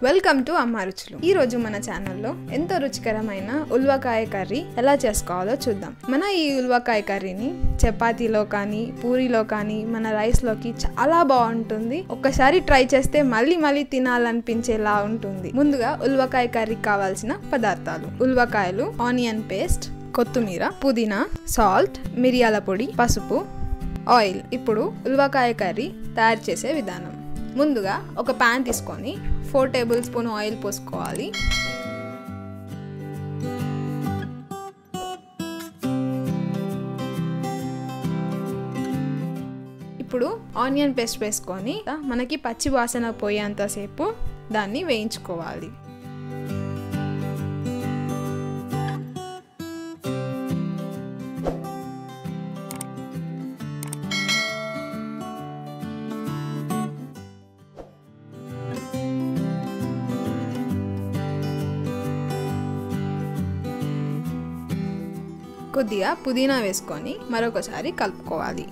welcome to అమ్మ రుచులు ఈ రోజు మన ఛానల్లో ఎంతో రుచికరమైన ఉల్వకాయ కర్రీ ఎలా చేసుకోవాలో చూద్దాం మన ఈ ఉల్వకాయ కర్రీని చపాతీలో కానీ పూరీలో కానీ మన రైస్లోకి చాలా బాగుంటుంది ఒక్కసారి ట్రై చేస్తే మళ్ళీ మళ్ళీ తినాలనిపించేలా ఉంటుంది ముందుగా ఉల్వకాయ కర్రీకి కావాల్సిన పదార్థాలు ఉల్వకాయలు ఆనియన్ పేస్ట్ కొత్తిమీర పుదీనా సాల్ట్ మిరియాల పొడి పసుపు ఆయిల్ ఇప్పుడు ఉల్వకాయ కర్రీ తయారు చేసే విధానం ముందుగా ఒక ప్యాన్ తీసుకొని ఫోర్ టేబుల్ స్పూన్ ఆయిల్ పోసుకోవాలి ఇప్పుడు ఆనియన్ పేస్ట్ వేసుకొని మనకి పచ్చి వాసన పోయేంతసేపు దాన్ని వేయించుకోవాలి కొద్దిగా పుదీనా వేసుకొని మరొకసారి కలుపుకోవాలి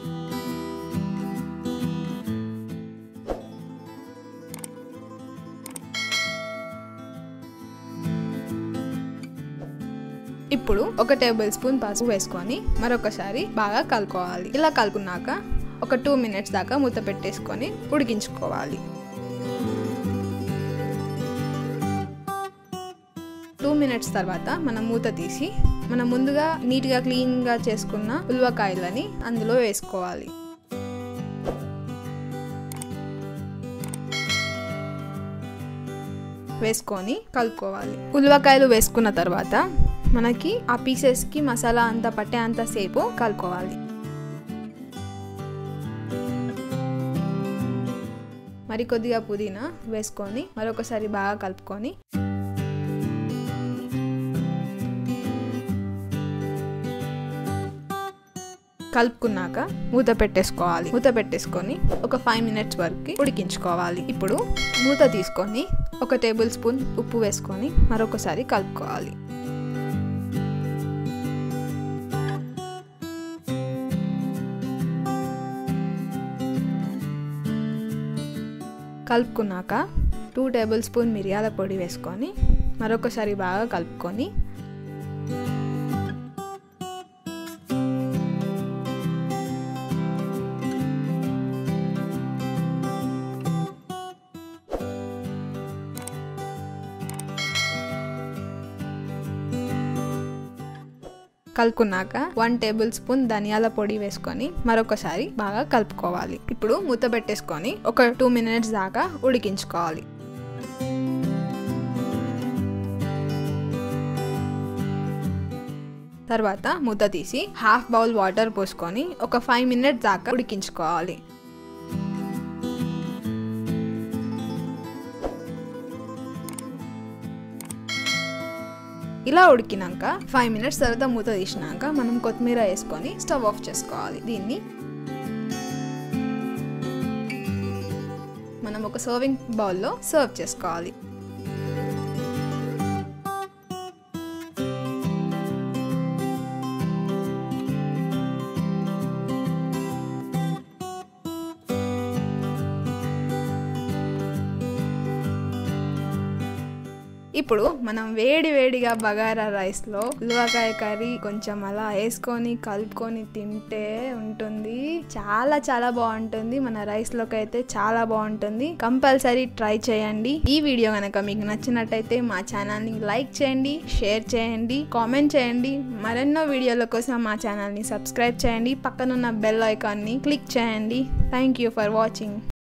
ఇప్పుడు ఒక టేబుల్ స్పూన్ పసుపు వేసుకొని మరొకసారి బాగా కలుపుకోవాలి ఇలా కలుపుకున్నాక ఒక టూ మినిట్స్ దాకా మూత పెట్టేసుకొని ఉడికించుకోవాలి టూ మినిట్స్ తర్వాత మనం మూత తీసి మనం ముందుగా నీట్గా క్లీన్గా చేసుకున్న ఉల్వకాయలని అందులో వేసుకోవాలి వేసుకొని కలుపుకోవాలి ఉల్వకాయలు వేసుకున్న తర్వాత మనకి ఆ పీసెస్కి మసాలా అంతా పట్టే అంతసేపు కలుపుకోవాలి మరి కొద్దిగా పుదీనా వేసుకొని మరొకసారి బాగా కలుపుకొని కలుపుకున్నాక మూత పెట్టేసుకోవాలి మూత పెట్టేసుకొని ఒక ఫైవ్ మినిట్స్ వరకు ఉడికించుకోవాలి ఇప్పుడు మూత తీసుకొని ఒక టేబుల్ స్పూన్ ఉప్పు వేసుకొని మరొకసారి కలుపుకోవాలి కలుపుకున్నాక టూ టేబుల్ స్పూన్ మిరియాల పొడి వేసుకొని మరొకసారి బాగా కలుపుకొని కలుపుకున్నాక వన్ టేబుల్ స్పూన్ ధనియాల పొడి వేసుకొని మరొకసారి బాగా కలుపుకోవాలి ఇప్పుడు మూత పెట్టేసుకొని ఒక టూ మినిట్స్ దాకా ఉడికించుకోవాలి తర్వాత మూత తీసి హాఫ్ బౌల్ వాటర్ పోసుకొని ఒక ఫైవ్ మినిట్స్ దాకా ఉడికించుకోవాలి ఇలా ఉడికినాక ఫైవ్ మినిట్స్ తర్వాత మూత తీసినాక మనం కొత్తిమీర వేసుకొని స్టవ్ ఆఫ్ చేసుకోవాలి దీన్ని మనం ఒక సర్వింగ్ బౌల్లో సర్వ్ చేసుకోవాలి ఇప్పుడు మనం వేడి వేడిగా బగారా రైస్లో ఉల్వకాయ కర్రీ కొంచెం అలా వేసుకొని కలుపుకొని తింటే ఉంటుంది చాలా చాలా బాగుంటుంది మన రైస్లోకి అయితే చాలా బాగుంటుంది కంపల్సరీ ట్రై చేయండి ఈ వీడియో కనుక మీకు నచ్చినట్టయితే మా ఛానల్ని లైక్ చేయండి షేర్ చేయండి కామెంట్ చేయండి మరెన్నో వీడియోల కోసం మా ఛానల్ని సబ్స్క్రైబ్ చేయండి పక్కనున్న బెల్ ఐకాన్ని క్లిక్ చేయండి థ్యాంక్ యూ ఫర్ వాచింగ్